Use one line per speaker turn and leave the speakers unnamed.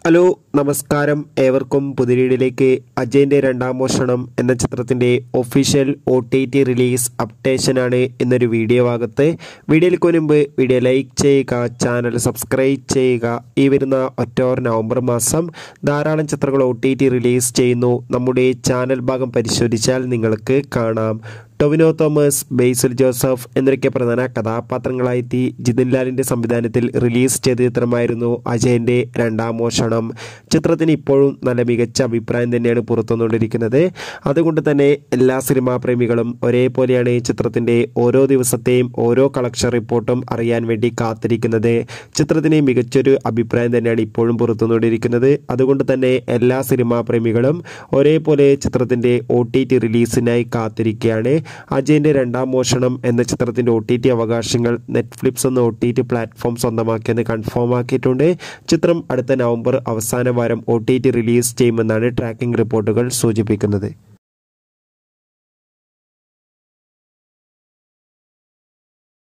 hello നമസ്കാരം ഏവർക്കും പുതിരീടിലേക്ക് അജയൻ്റെ രണ്ടാം മോഷണം എന്ന ചിത്രത്തിൻ്റെ official O T T release അപ്ഡേഷനാണ് എന്നൊരു വീഡിയോ ഭാഗത്ത് വീഡിയോയിലേക്ക് മുൻപ് വീഡിയോ ലൈക്ക് ചെയ്യുക ചാനൽ സബ്സ്ക്രൈബ് ചെയ്യുക ഈ വരുന്ന ഒക്ടോബർ നവംബർ മാസം ധാരാളം ചിത്രങ്ങൾ ഒ ടി ടി റിലീസ് ചെയ്യുന്നു നമ്മുടെ ചാനൽ ഭാഗം പരിശോധിച്ചാൽ നിങ്ങൾക്ക് കാണാം ടൊവിനോ തോമസ് ബേസിൽ ജോസഫ് എന്നൊക്കെ പ്രധാന കഥാപാത്രങ്ങളായെത്തി ജിതിൻ ലാലിൻ്റെ സംവിധാനത്തിൽ റിലീസ് ചെയ്ത ചിത്രമായിരുന്നു അജയൻ്റെ രണ്ടാം മോഷണം ചിത്രത്തിന് ഇപ്പോഴും നല്ല മികച്ച അഭിപ്രായം തന്നെയാണ് പുറത്തുവന്നുകൊണ്ടിരിക്കുന്നത് അതുകൊണ്ട് തന്നെ എല്ലാ സിനിമാ പ്രേമികളും ഒരേപോലെയാണ് ഈ ചിത്രത്തിൻ്റെ ഓരോ ദിവസത്തെയും ഓരോ കളക്ഷൻ റിപ്പോർട്ടും അറിയാൻ വേണ്ടി കാത്തിരിക്കുന്നത് ചിത്രത്തിന് മികച്ചൊരു അഭിപ്രായം തന്നെയാണ് ഇപ്പോഴും പുറത്തുവന്നുകൊണ്ടിരിക്കുന്നത് അതുകൊണ്ട് തന്നെ എല്ലാ സിനിമാ പ്രേമികളും ഒരേപോലെ ചിത്രത്തിൻ്റെ ഒ ടി ടി റിലീസിനായി കാത്തിരിക്കുകയാണ് അജയൻ്റെ രണ്ടാം മോഷണം എന്ന ചിത്രത്തിൻ്റെ ഒ ടി ടി അവകാശങ്ങൾ നെറ്റ്ഫ്ലിക്സ് എന്ന ഒ ടി ടി പ്ലാറ്റ്ഫോം സ്വന്തമാക്കിയെന്ന് കൺഫേം ആക്കിയിട്ടുണ്ട് ചിത്രം അടുത്ത നവംബർ അവസാന വാരം ഒ ടി ടി റിലീസ് ചെയ്യുമെന്നാണ് ട്രാക്കിംഗ് റിപ്പോർട്ടുകൾ സൂചിപ്പിക്കുന്നത്